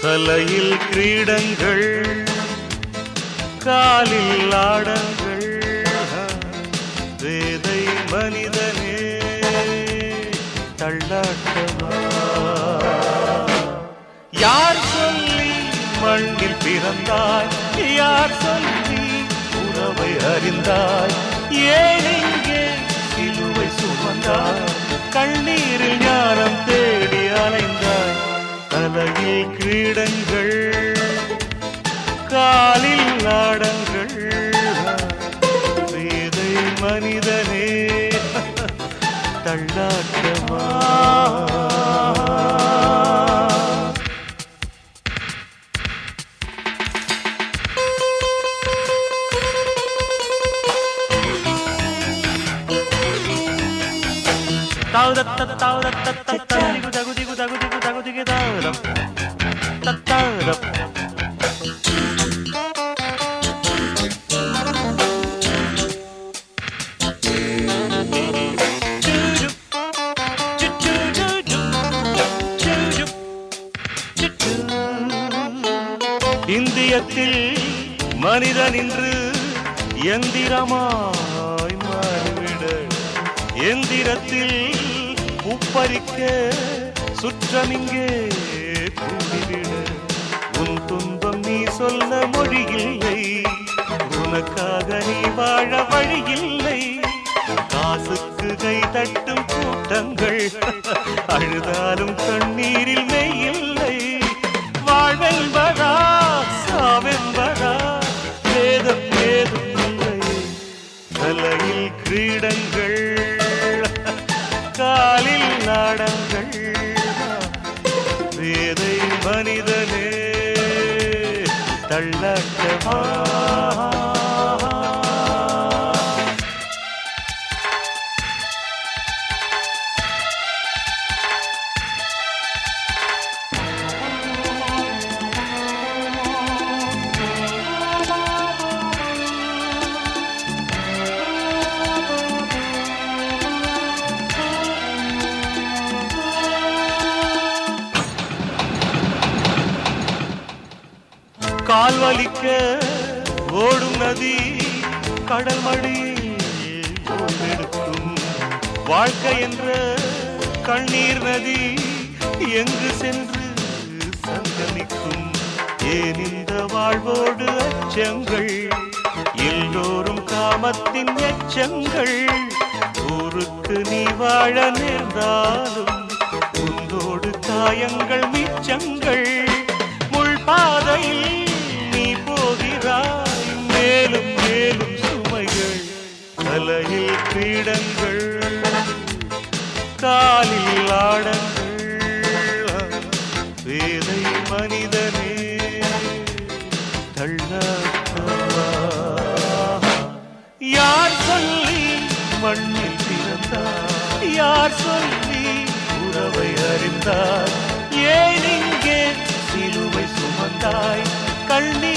தலையில் கிரீடங்கள் காலில் ஆடங்கள் வேதை மனிதனே தள்ளாட்டமா யார் சொல்லி மண்ணில் பிறந்தாய் யார் சொல்லி உறவை அறிந்தாய் ஏன் இங்கே சிலுவை சுமந்தாய் கண்ணீரில் ஞானம் தேடி அலைந்தாய் தலையில் கிரீடங்கள் காலில் ஆடங்கள் வேதை மனிதனே தள்ளாட்டமா தாவுதத்த தாவுதத்த தகுதிகு தகுதிகு தகுதிகு தகுதிகு தாவுதம் தத்தாவுதம் இந்தியத்தில் மனிதன் இன்று எந்திரமாய் மாறிவிட எந்திரத்தில் உப்பரிக்க சுற்றமிங்கே கூடிவிட உன் துன்பம் நீ சொல்ல மொழியில்லை உனக்காக நீ வாழ வழியில்லை காசுக்கு கை தட்டும் கூட்டங்கள் அழுதாலும் கண்ணீரில் மெய்யில்லை வாழ்வென்பதா சாவென்பதா வேதம் ஏதும் இல்லை தலையில் கிரீடங்கள் காலில் நாடங்கள் வேதை மனிதனே தள்ளட்டமா கால் வலிக்க ஓடும் நதி கடல் மடியில் ஓய்வெடுக்கும் வாழ்க்கை என்ற கண்ணீர் நதி எங்கு சென்று சங்கமிக்கும் ஏன் இந்த வாழ்வோடு அச்சங்கள் எல்லோரும் காமத்தின் எச்சங்கள் ஊருக்கு நீ வாழ நேர்ந்தாலும் உந்தோடு காயங்கள் மிச்சங்கள் முள் பாதையில் நீ போகிறாய் மேலும் மேலும் சுமைகள் தலையில் பீடங்கள் காலில் ஆடங்கள் வேதை மனிதனே தள்ளாட்டமா யார் சொல்லி மண்ணில் பிறந்தார் யார் சொல்லி உறவை அறிந்தார் ஏன் இங்கே சிலுவை சுமந்தாய் கண்ணீர்